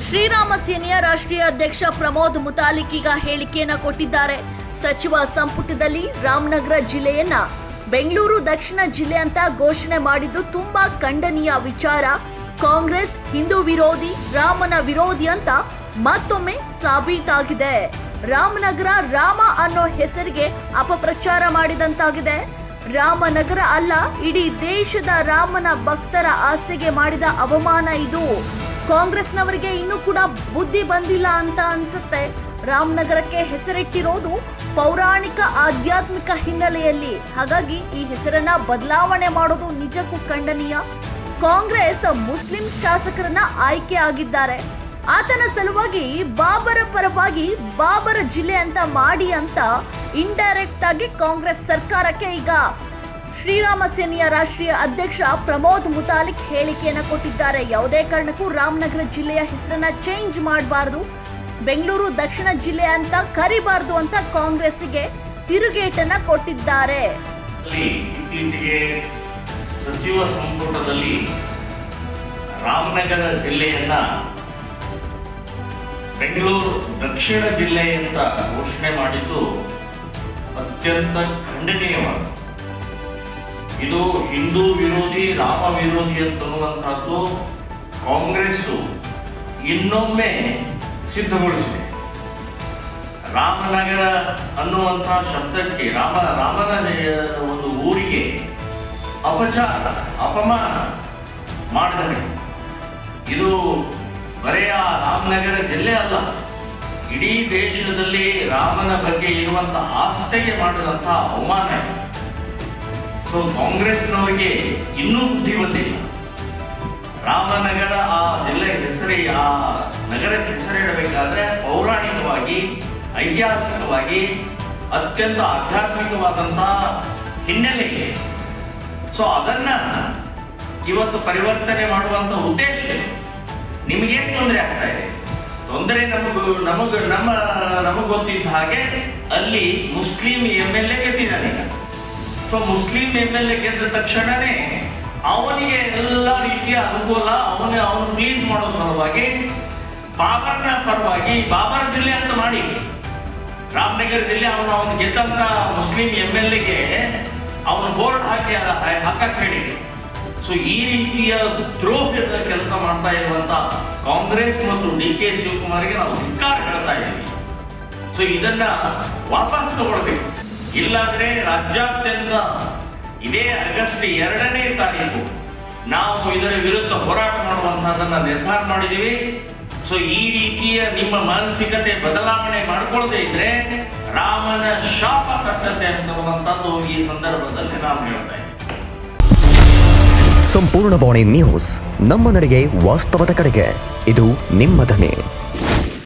ಶ್ರೀರಾಮ ಸೇನೆಯ ರಾಷ್ಟ್ರೀಯ ಅಧ್ಯಕ್ಷ ಪ್ರಮೋದ್ ಮುತಾಲಿಕ್ ಈಗ ಹೇಳಿಕೆಯನ್ನ ಕೊಟ್ಟಿದ್ದಾರೆ ಸಚಿವ ಸಂಪುಟದಲ್ಲಿ ರಾಮನಗರ ಜಿಲ್ಲೆಯನ್ನ ಬೆಂಗಳೂರು ದಕ್ಷಿಣ ಜಿಲ್ಲೆ ಅಂತ ಘೋಷಣೆ ಮಾಡಿದ್ದು ತುಂಬಾ ಖಂಡನೀಯ ವಿಚಾರ ಕಾಂಗ್ರೆಸ್ ಹಿಂದೂ ವಿರೋಧಿ ರಾಮನ ವಿರೋಧಿ ಅಂತ ಮತ್ತೊಮ್ಮೆ ಸಾಬೀತಾಗಿದೆ ರಾಮನಗರ ರಾಮ ಅನ್ನೋ ಹೆಸರಿಗೆ ಅಪಪ್ರಚಾರ ಮಾಡಿದಂತಾಗಿದೆ ರಾಮನಗರ ಅಲ್ಲ ಇಡೀ ದೇಶದ ರಾಮನ ಭಕ್ತರ ಆಸೆಗೆ ಮಾಡಿದ ಅವಮಾನ ಇದು ಕಾಂಗ್ರೆಸ್ನವರಿಗೆ ಇನ್ನೂ ಕೂಡ ಬುದ್ಧಿ ಬಂದಿಲ್ಲ ಅಂತ ಅನ್ಸುತ್ತೆ ರಾಮನಗರಕ್ಕೆ ಹೆಸರಿಟ್ಟಿರೋದು ಪೌರಾಣಿಕ ಆಧ್ಯಾತ್ಮಿಕ ಹಿನ್ನೆಲೆಯಲ್ಲಿ ಹಾಗಾಗಿ ಈ ಹೆಸರನ್ನ ಬದಲಾವಣೆ ಮಾಡೋದು ನಿಜಕ್ಕೂ ಖಂಡನೀಯ ಕಾಂಗ್ರೆಸ್ ಮುಸ್ಲಿಂ ಶಾಸಕರನ್ನ ಆಯ್ಕೆ ಆಗಿದ್ದಾರೆ ಆತನ ಸಲುವಾಗಿ ಬಾಬರ ಪರವಾಗಿ ಬಾಬರ ಜಿಲ್ಲೆ ಅಂತ ಮಾಡಿ ಅಂತ ಇಂಡೈರೆಕ್ಟ್ ಆಗಿ ಕಾಂಗ್ರೆಸ್ ಸರ್ಕಾರಕ್ಕೆ ಈಗ ಶ್ರೀರಾಮ ಸೇನೆಯ ರಾಷ್ಟ್ರೀಯ ಅಧ್ಯಕ್ಷ ಪ್ರಮೋದ್ ಮುತಾಲಿಕ್ ಹೇಳಿಕೆಯನ್ನ ಕೊಟ್ಟಿದ್ದಾರೆ ಯಾವುದೇ ಕಾರಣಕ್ಕೂ ರಾಮನಗರ ಜಿಲ್ಲೆಯ ಹೆಸರನ್ನ ಚೇಂಜ್ ಮಾಡಬಾರದು ಬೆಂಗಳೂರು ದಕ್ಷಿಣ ಜಿಲ್ಲೆ ಅಂತ ಕರಿಬಾರ್ದು ಅಂತ ಕಾಂಗ್ರೆಸ್ಸಿಗೆ ತಿರುಗೇಟನ್ನ ಕೊಟ್ಟಿದ್ದಾರೆ ಅಲ್ಲಿ ಇತ್ತೀಚೆಗೆ ಸಚಿವ ಸಂಪುಟದಲ್ಲಿ ರಾಮನಗರ ಜಿಲ್ಲೆಯನ್ನ ಬೆಂಗಳೂರು ದಕ್ಷಿಣ ಜಿಲ್ಲೆ ಅಂತ ಘೋಷಣೆ ಮಾಡಿದ್ದು ಅತ್ಯಂತ ಖಂಡನೀಯವಾದ ಇದು ಹಿಂದೂ ವಿರೋಧಿ ರಾಮ ವಿರೋಧಿ ಅಂತನ್ನುವಂಥದ್ದು ಕಾಂಗ್ರೆಸ್ಸು ಇನ್ನೊಮ್ಮೆ ಸಿದ್ಧಗೊಳಿಸಿದೆ ರಾಮನಗರ ಅನ್ನುವಂಥ ಶಬ್ದಕ್ಕೆ ರಾಮ ರಾಮನ ಒಂದು ಊರಿಗೆ ಅಪಚಾರ ಅಪಮಾನ ಮಾಡಿದರೆ ಇದು ಬರೇ ಆ ರಾಮನಗರ ಜಿಲ್ಲೆ ಅಲ್ಲ ಇಡೀ ದೇಶದಲ್ಲಿ ರಾಮನ ಬಗ್ಗೆ ಇರುವಂತ ಆಸ್ಥೆಗೆ ಮಾಡಿದಂಥ ಅವಮಾನ ಇದು. ಸೊ ಕಾಂಗ್ರೆಸ್ನವರಿಗೆ ಇನ್ನೂ ಬುದ್ಧಿ ಬಂದಿಲ್ಲ ರಾಮನಗರ ಆ ಜಿಲ್ಲೆ ಹೆಸರೇ ಆ ನಗರಕ್ಕೆ ಹೆಸರಿಡಬೇಕಾದ್ರೆ ಪೌರಾಣಿಕವಾಗಿ ಐತಿಹಾಸಿಕವಾಗಿ ಅತ್ಯಂತ ಆಧ್ಯಾತ್ಮಿಕವಾದಂಥ ಹಿನ್ನೆಲೆ ಇದೆ ಸೊ ಅದನ್ನ ಇವತ್ತು ಪರಿವರ್ತನೆ ಮಾಡುವಂತ ಉದ್ದೇಶ ನಿಮಗೇನು ತೊಂದರೆ ಆಗ್ತಾ ಇದೆ ತೊಂದರೆ ನಮಗೂ ನಮಗ ನಮ್ಮ ನಮಗ್ ಗೊತ್ತಿದ್ದ ಹಾಗೆ ಅಲ್ಲಿ ಮುಸ್ಲಿಂ ಎಂ ಎಲ್ ಎ ಗೆದ್ದಿದ್ದಾನೆ ಈಗ so Muslim M L A ಗೆದ್ದ ತಕ್ಷಣನೇ ಅವನಿಗೆ ಎಲ್ಲ ರೀತಿಯ ಅನುಕೂಲ ಅವನ ಅವನು ಪ್ಲೀಸ್ ಮಾಡೋ ಸಲುವಾಗಿ ಬಾಬರ್ನ ಪರವಾಗಿ ಬಾಬರ್ ಜಿಲ್ಲೆ ಅಂತ ಮಾಡಿ ರಾಮನಗರ ಜಿಲ್ಲೆ ಅವನು ಅವನು ಗೆದ್ದಂತ ಮುಸ್ಲಿಂ ಎಂ ಎಲ್ ಎಗೆ ಅವನು ಬೋರ್ಡ್ ಹಾಕಿ ಅದ- ಹಾಕಕ್ ಹೇಳಿ ಸೊ ಈ ರೀತಿಯ ದ್ರೋಹದ ಕೆಲಸ ಮಾಡ್ತಾ ಇರುವಂತ ಕಾಂಗ್ರೆಸ್ ಮತ್ತು ಡಿ ಕೆ ಶಿವಕುಮಾರ್ಗೆ ನಾವು ಧಿಕ್ಕಾರ ಹೇಳ್ತಾ ಇದ್ದೀವಿ ಸೊ ಇದನ್ನ ವಾಪಸ್ ತಗೊಳ್ಬೇಕು ಇಲ್ಲಾಂದ್ರೆ ರಾಜ್ಯಾದ್ಯಂತ ಇದೇ ಆಗಸ್ಟ್ ಎರಡನೇ ತಾರೀಕು ನಾವು ಇದರ ವಿರುದ್ಧ ಹೋರಾಟ ಮಾಡುವಂತಹದನ್ನ ನಿರ್ಧಾರ ಮಾಡಿದ್ದೀವಿ ಸೊ ಈ ರೀತಿಯ ನಿಮ್ಮ ಮಾನಸಿಕತೆ ಬದಲಾವಣೆ ಮಾಡ್ಕೊಳ್ಳದೆ ಇದ್ರೆ ರಾಮನ ಶಾಪ ತಟ್ಟತ್ತೆ ಅನ್ನುವಂಥದ್ದು ಈ ಸಂದರ್ಭದಲ್ಲಿ ನಾವು ಹೇಳ್ತಾ ಇದ್ದೀವಿ ಸಂಪೂರ್ಣ ಬಾಣಿ ನ್ಯೂಸ್ ನಮ್ಮ ನಡೆಗೆ ವಾಸ್ತವದ ಕಡೆಗೆ ಇದು ನಿಮ್ಮ ಧ್ವನಿ